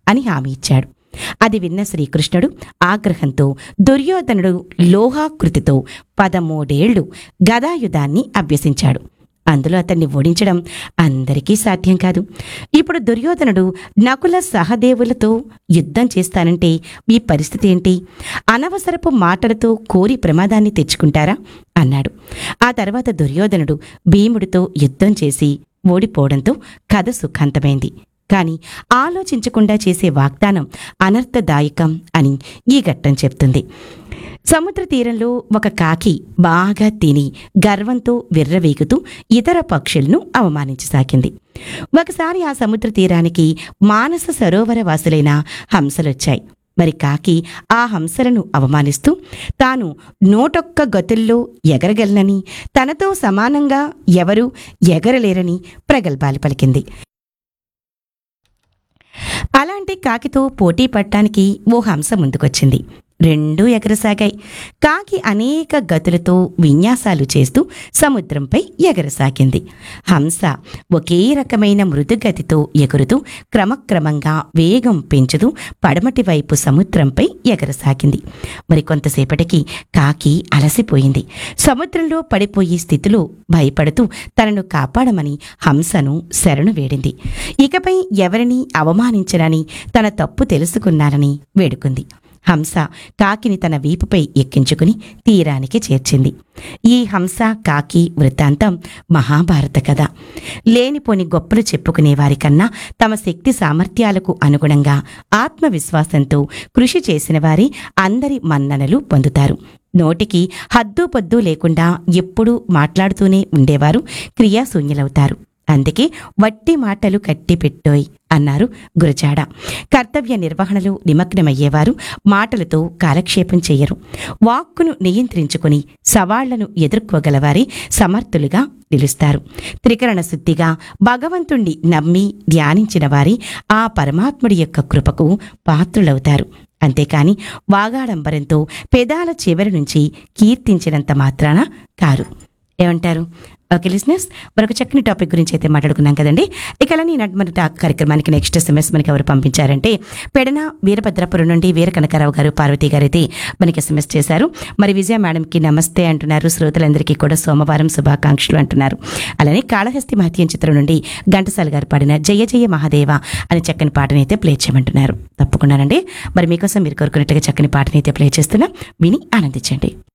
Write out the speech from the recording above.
అని హామీ ఇచ్చాడు అది విన్న శ్రీకృష్ణుడు ఆగ్రహంతో దుర్యోధనుడు లోహాకృతితో పదమూడేళ్లు గదాయుధాన్ని అభ్యసించాడు అందులో అతన్ని ఓడించడం అందరికీ సాధ్యం కాదు ఇప్పుడు దుర్యోధనుడు నకుల సహదేవులతో యుద్ధం చేస్తానంటే మీ పరిస్థితి ఏంటి అనవసరపు మాటలతో కోరి ప్రమాదాన్ని తెచ్చుకుంటారా అన్నాడు ఆ తర్వాత దుర్యోధనుడు భీముడితో యుద్ధం చేసి ఓడిపోవడంతో కథ సుఖాంతమైంది కాని ఆలోచించకుండా చేసే వాగ్దానం అనర్థదాయకం అని ఈ ఘట్టం చెప్తుంది సముద్ర తీరంలో ఒక కాకి బాగా తిని గర్వంతో విర్రవీగుతూ ఇతర పక్షులను అవమానించసాగింది ఒకసారి ఆ సముద్ర తీరానికి మానస సరోవర వాసులైన హంసలొచ్చాయి మరి కాకి ఆ హంసలను అవమానిస్తూ తాను నూటొక్క గతుల్లో ఎగరగలనని తనతో సమానంగా ఎవరూ ఎగరలేరని ప్రగల్భాలు పలికింది అలాంటి కాకితో పోటీ పడటానికి ఓ హంస ముందుకొచ్చింది రెండూ ఎగరసాగాయి కాకి అనేక గతులతో విన్యాసాలు చేస్తూ సముద్రంపై ఎగరసాగింది హంస ఒకే రకమైన మృదుగతితో ఎగురుతూ క్రమక్రమంగా వేగం పెంచుతూ పడమటి వైపు సముద్రంపై ఎగరసాగింది మరి కొంతసేపటికి కాకి అలసిపోయింది సముద్రంలో పడిపోయే స్థితిలో భయపడుతూ తనను కాపాడమని హంసను శరణు వేడింది ఇకపై ఎవరిని అవమానించనని తన తప్పు తెలుసుకున్నానని వేడుకుంది హంస కాకిని తన వీపుపై ఎక్కించుకుని తీరానికి చేర్చింది ఈ హంస కాకి వృత్తాంతం మహాభారత కథ లేనిపోని గొప్పలు చెప్పుకునే వారికన్నా తమ శక్తి సామర్థ్యాలకు అనుగుణంగా ఆత్మవిశ్వాసంతో కృషి చేసిన వారి అందరి మన్ననలు పొందుతారు నోటికి హద్దు పొద్దు లేకుండా ఎప్పుడూ మాట్లాడుతూనే ఉండేవారు క్రియాశూన్యులవుతారు అందుకే వట్టి మాటలు కట్టి పెట్టోయ్ అన్నారు గురజాడ కర్తవ్య నిర్వహణలో నిమగ్నమయ్యేవారు మాటలతో కాలక్షేపం చెయ్యరు వాక్కును నియంత్రించుకుని సవాళ్లను ఎదుర్కోగలవారే సమర్థులుగా నిలుస్తారు త్రికరణ శుద్ధిగా భగవంతుణ్ణి నమ్మి ధ్యానించిన వారి ఆ పరమాత్ముడి యొక్క కృపకు పాత్రులవుతారు అంతేకాని వాగాడంబరంతో పెదాల చివరి నుంచి కీర్తించినంత మాత్రాన కారు ఏమంటారు ఓకే లిస్నర్స్ మరొక చక్కని టాపిక్ గురించి అయితే మాట్లాడుకున్నాం కదండి ఇక అలానే ఈనాటి మన టాక్ కార్యక్రమానికి నెక్స్ట్ ఎస్ఎంఎస్ మనకి ఎవరు పంపించారంటే పెడన వీరభద్రపురం నుండి వీర కనకారావు గారు పార్వతి గారు అయితే మనకి ఎస్ఎంఎస్ చేశారు మరి విజయ మేడంకి నమస్తే అంటున్నారు శ్రోతలందరికీ కూడా సోమవారం శుభాకాంక్షలు అంటున్నారు అలానే కాళహస్తి మహత్యం చిత్రం నుండి ఘంటసాల గారు పాడిన జయ జయ మహాదేవ అనే చక్కని పాటని అయితే ప్లే చేయమంటున్నారు తప్పకుండానండి మరి మీకోసం మీరు కోరుకున్నట్టుగా చక్కని పాటని అయితే ప్లే చేస్తున్నా విని ఆనందించండి